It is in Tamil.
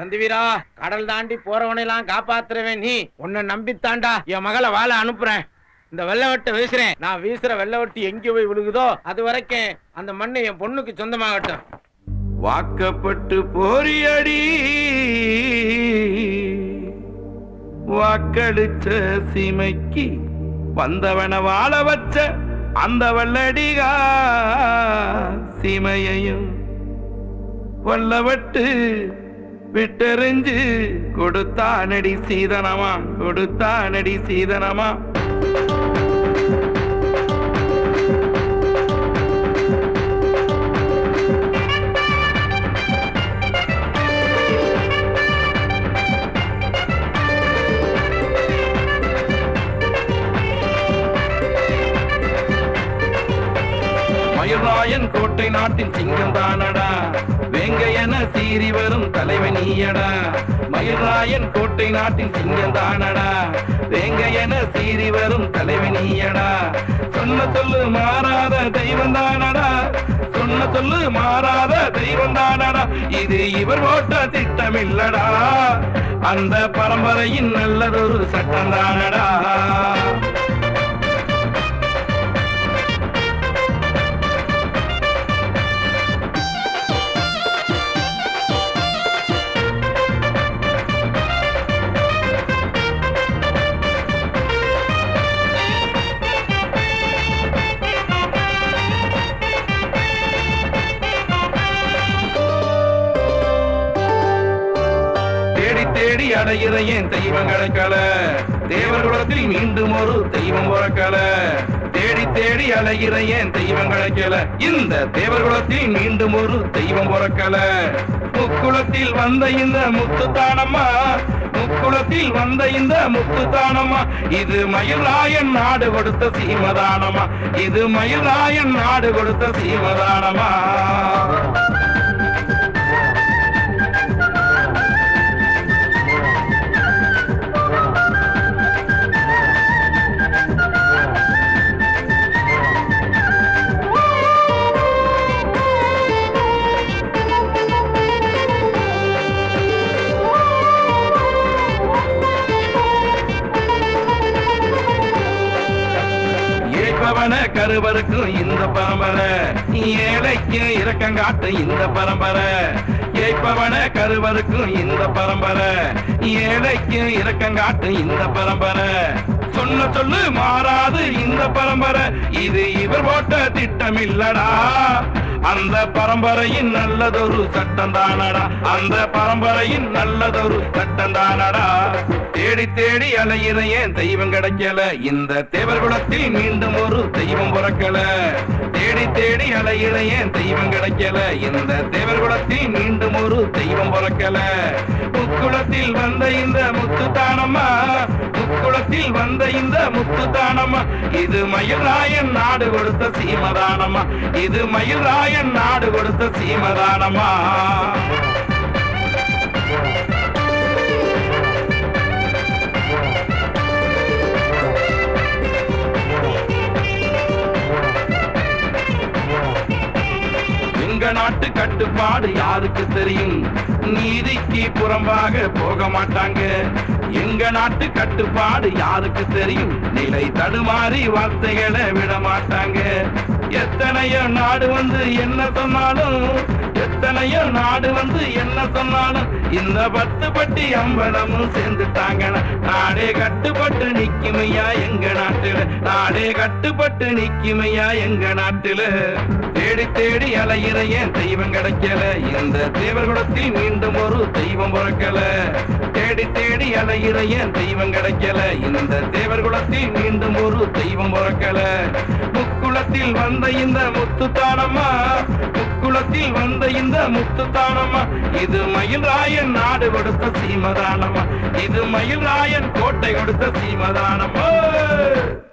நந்திவீரா கடல் தாண்டி போறவனையெல்லாம் காப்பாத்துறவன் நீ உன்னை நம்பித்தாண்டா என் மகளை வாழ அனுப்புறேன் இந்த வெள்ளவட்டை வீசுறேன் நான் வீசுற வெள்ளவட்டி எங்க போய் விழுகுதோ அது வரைக்கும் அந்த மண்ணு என் பொண்ணுக்கு சொந்தமாகட்டும் வாக்கப்பட்டு போரியடி வாக்களிச்ச சீமைக்கு வந்தவன வாழ வச்ச அந்த வல்லடிகா சீமையையும் கொல்லவட்டு விட்டெறிஞ்சு கொடுத்தானடி சீதனமா கொடுத்தானடி சீதனமா மயூராயன் கோட்டை நாட்டின் சிங்கம் தானடா வேங்கையன சீறி வரும் தலைவன் நீயடா மயூராயன் கோட்டை நாட்டின் சிங்கம் தானடா வேங்கையன சீறி வரும் தலைவன் நீயடா சொன்ன சொல்லு மாறாத தெய்வம் தானடா சொன்ன சொல்லு மாறாத தெய்வம் தானடா இது இவர் போட்ட திட்டம் இல்லடா அந்த பரம்பரையின் நல்லதொரு சட்டம் தானடா தேடி தேடி அடைகிற என் தெய்வம் கிடைக்கல தேவர் குலத்தில் மீண்டும் ஒரு தெய்வம் பிறக்கல தேடி தேடி அலைகிற என் தெய்வம் கிடைக்கல இந்த தேவர் குலத்தில் மீண்டும் ஒரு தெய்வம் பிறக்கல முக்குளத்தில் வந்த இந்த முத்து தானம்மா முக்குளத்தில் வந்த இந்த முத்து தானம்மா இது மயிலாயன் நாடு கொடுத்த சீமதானமா இது மயிலாயன் நாடு கொடுத்த சீமதானமா ஏற்பவன கருவருக்கும் இந்த பரம்பரை ஏழைக்கு இரக்கங்காட்டு இந்த பரம்பரை ஏய்ப்பவன கருவருக்கும் இந்த பரம்பரை ஏழைக்கு இரக்கங்காட்டு இந்த பரம்பரை சொன்ன சொல்லு மாறாது இந்த பரம்பரை இது இவர் போட்ட திட்டம் இல்லடா அந்த பரம்பரையின் நல்லதொரு சட்டம் தானடா அந்த பரம்பரையின் நல்லதொரு சட்டம் தானடா தேடி தேடி அலையிற ஏன் தெய்வம் கிடைக்கல இந்த தேவர் குலத்தில் மீண்டும் ஒரு தெய்வம் பிறக்கல தேடி தேடி அலையிற ஏன் தெய்வம் கிடைக்கல இந்த தேவர் குலத்தில் மீண்டும் ஒரு தெய்வம் பிறக்கல முக்குளத்தில் வந்த இந்த முத்து தானம்மா முக்குளத்தில் வந்த இந்த முத்து தானம்மா இது மயிலாயன் நாடு கொடுத்த சீமதானம்மா இது மயிலாயன் நாடு கொடுத்த சீமதானம்மா எங்க நாட்டு கட்டுப்பாடு யாருக்கு தெரியும் நீதிக்கு புறம்பாக போக மாட்டாங்க எங்க நாட்டு கட்டுப்பாடு யாருக்கு தெரியும் நிலை தடுமாறி வார்த்தைகளை விட மாட்டாங்க எத்தனையோ நாடு வந்து என்ன சொன்னாலும் எத்தனையோ நாடு வந்து என்ன சொன்னாலும் இந்த பத்து பட்டி அம்பலமும் சேர்ந்துட்டாங்க நாடே கட்டுப்பட்டு நிக்குமையா எங்க நாட்டுல நாடே கட்டுப்பட்டு நிக்குமையா எங்க நாட்டுல தேடி தேடி அலையிற ஏன் தெய்வம் கிடைக்கல இந்த தேவர் குலத்தில் மீண்டும் ஒரு தெய்வம் பிறக்கல தேடி தேடி அலையிற ஏன் தெய்வம் கிடைக்கல இந்த தேவர் குலத்தில் மீண்டும் ஒரு தெய்வம் பிறக்கல முக்குளத்தில் வந்த இந்த முத்து தானம்மா முக்குளத்தில் வந்த இந்த முத்து தானம்மா இது மயில்ராயன் நாடு கொடுத்த சீமதானம்மா இது மயில்ராயன் கோட்டை கொடுத்த சீமதானம்மா